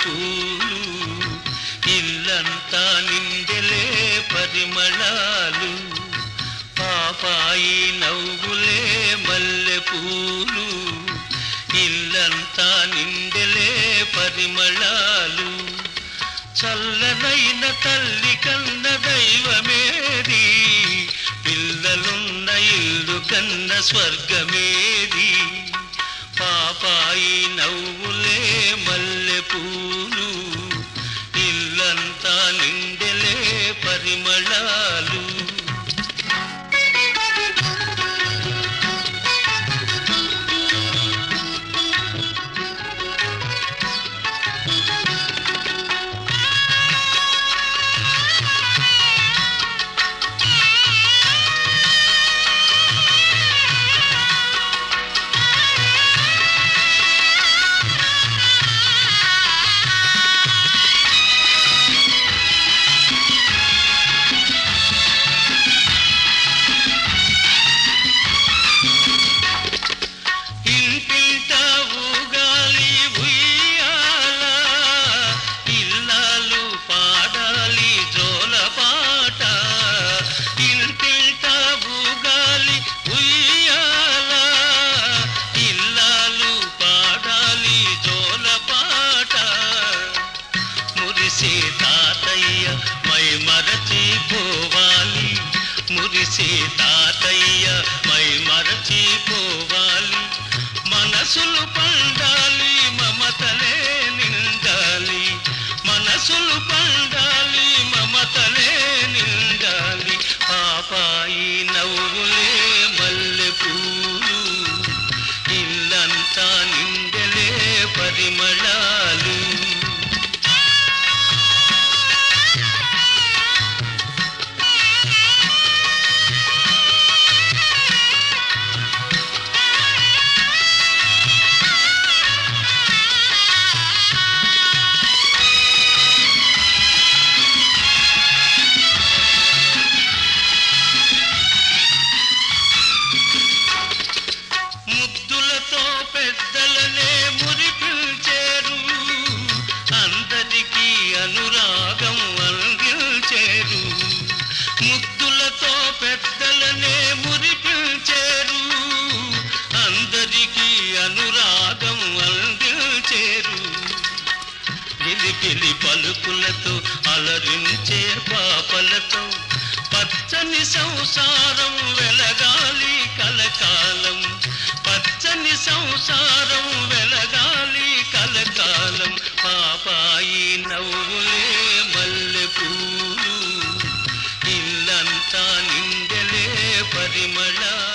పూలు ఇల్లంతా నిండెలే పరిమళాలు పాపాయి నవ్వులే మల్లె పూలు ఇల్లంతా నిండెలే పరిమళాలు చల్లనైన తల్లి కన్న దైవమేది పిల్లలున్న ఇల్లు కన్న స్వర్గమేది పాపాయి నవ్వులే మల్లె పూలు ఇల్లంతా నిండెలే పరిమళాలు ఇంటింట ఊగాలి ఉయ్యాల ఇల్లాలు పాడాలి జోలపాట ఇంటింట ఊగాలి ఉయ్యాల ఇల్లాలు పాడాలి జోలపాట మురిసే తాతయ్య మై మరచిపోవాలి మురిసే తాతయ్య మై మరచిపోవాలి మనసులు పండాలి మమతలే నిండాలి మనసులు పండాలి మమతలే నిండాలి పాపాయి నవ్వులే మల్లె పూలు ఇల్లంతా నిండలే పరిమళాలు ముద్దులతో పెద్దలనే మురిపించేరు అందరికీ అనురాగం అందించేరు ముద్దులతో పెద్దలనే మురిపించేరు అందరికీ అనురాగం అందించేరు గిలిగిలి పలుకులతో అలరించే పాపలతో పచ్చని సంసారం వెలగాలి కలకాలం పచ్చని సంసారం వెలగాలి కలకాలం పాపాయి నవ్వులే మల్లె పూలు ఇల్లంతా నిండలే పరిమళ